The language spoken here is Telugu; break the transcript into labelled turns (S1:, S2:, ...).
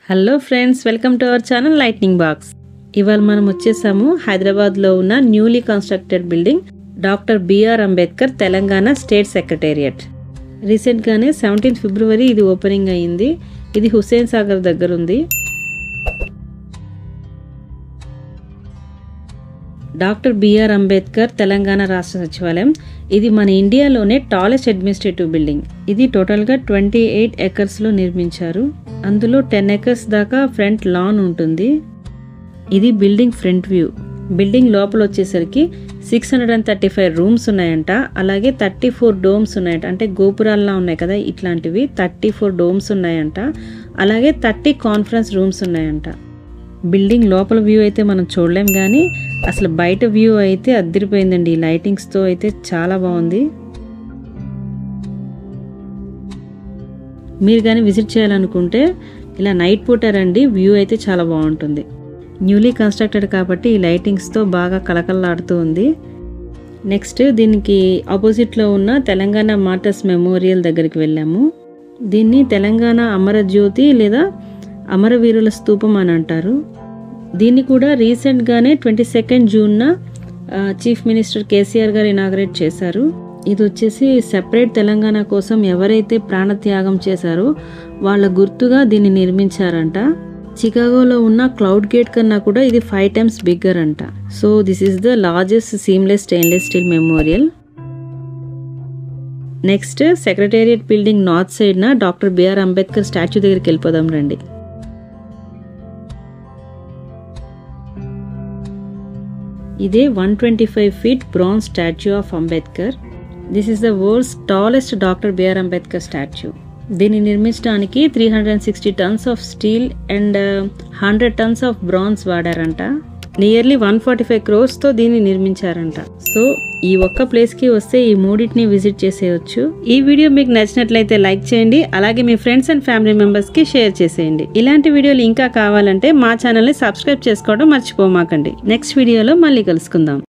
S1: hello friends welcome to our channel lightning box ఇవాళ మనం వచ్చేసాము హైదరాబాద్లో ఉన్న newly constructed building doctor B R Ambedkar Telangana state secretariat రీసెంట్గానే సెవెంటీన్త్ ఫిబ్రవరి ఇది ఓపెనింగ్ అయ్యింది ఇది హుస్సేన్ సాగర్ దగ్గర ఉంది డాక్టర్ బిఆర్ అంబేద్కర్ తెలంగాణ రాష్ట్ర సచివాలయం ఇది మన ఇండియాలోనే టాలెస్ట్ అడ్మినిస్ట్రేటివ్ బిల్డింగ్ ఇది టోటల్గా ట్వంటీ ఎయిట్ ఎకర్స్లో నిర్మించారు అందులో టెన్ ఎకర్స్ దాకా ఫ్రంట్ లాన్ ఉంటుంది ఇది బిల్డింగ్ ఫ్రంట్ వ్యూ బిల్డింగ్ లోపల వచ్చేసరికి six hundred and thirty five rooms ఉన్నాయంట అలాగే థర్టీ ఫోర్ డోమ్స్ ఉన్నాయంట అంటే గోపురాల్లా ఉన్నాయి కదా ఇట్లాంటివి థర్టీ ఫోర్ డోమ్స్ ఉన్నాయంట అలాగే థర్టీ కాన్ఫరెన్స్ రూమ్స్ ఉన్నాయంట బిల్డింగ్ లోపల వ్యూ అయితే మనం చూడలేం కానీ అసలు బయట వ్యూ అయితే అద్దరిపోయిందండి ఈ లైటింగ్స్తో అయితే చాలా బాగుంది మీరు కానీ విజిట్ చేయాలనుకుంటే ఇలా నైట్ పూట రండి వ్యూ అయితే చాలా బాగుంటుంది న్యూలీ కన్స్ట్రక్టెడ్ కాబట్టి ఈ లైటింగ్స్తో బాగా కలకల్లాడుతూ ఉంది నెక్స్ట్ దీనికి ఆపోజిట్లో ఉన్న తెలంగాణ మార్టర్స్ మెమోరియల్ దగ్గరికి వెళ్ళాము దీన్ని తెలంగాణ అమరజ్యోతి లేదా అమరవీరుల స్తూపం అని అంటారు దీన్ని కూడా రీసెంట్గానే ట్వంటీ సెకండ్ జూన్న చీఫ్ మినిస్టర్ కేసీఆర్ గారు ఇనాగరేట్ చేశారు ఇది వచ్చేసి సెపరేట్ తెలంగాణ కోసం ఎవరైతే ప్రాణత్యాగం చేశారో వాళ్ళ గుర్తుగా దీన్ని నిర్మించారంట చికాగోలో ఉన్న క్లౌడ్ గేట్ కన్నా కూడా ఇది ఫైవ్ టైమ్స్ బిగ్గర్ అంట so this is the largest seamless stainless steel memorial next secretariat building north సైడ్న డాక్టర్ బిఆర్ అంబేద్కర్ స్టాచ్యూ దగ్గరికి వెళ్ళిపోదాం రండి ఇదే one twenty five feet bronze statue of Ambedkar this is the world's tallest doctor B R Ambedkar statue దీన్ని నిర్మించడానికి three hundred and sixty tons of steel and hundred tons of bronze వాడారంట నియర్లీ వన్ ఫార్టీ ఫైవ్ క్రోర్స్తో దీన్ని నిర్మించారంట సో ఈ ఒక్క ప్లేస్కి వస్తే ఈ మూడింటిని విజిట్ చేసేయచ్చు ఈ వీడియో మీకు నచ్చినట్లయితే లైక్ చేయండి అలాగే మీ ఫ్రెండ్స్ అండ్ ఫ్యామిలీ మెంబర్స్కి షేర్ చేసేయండి ఇలాంటి వీడియోలు ఇంకా కావాలంటే మా ఛానల్ని సబ్స్క్రైబ్ చేసుకోవడం మర్చిపోమాకండి నెక్స్ట్ వీడియోలో మళ్ళీ కలుసుకుందాం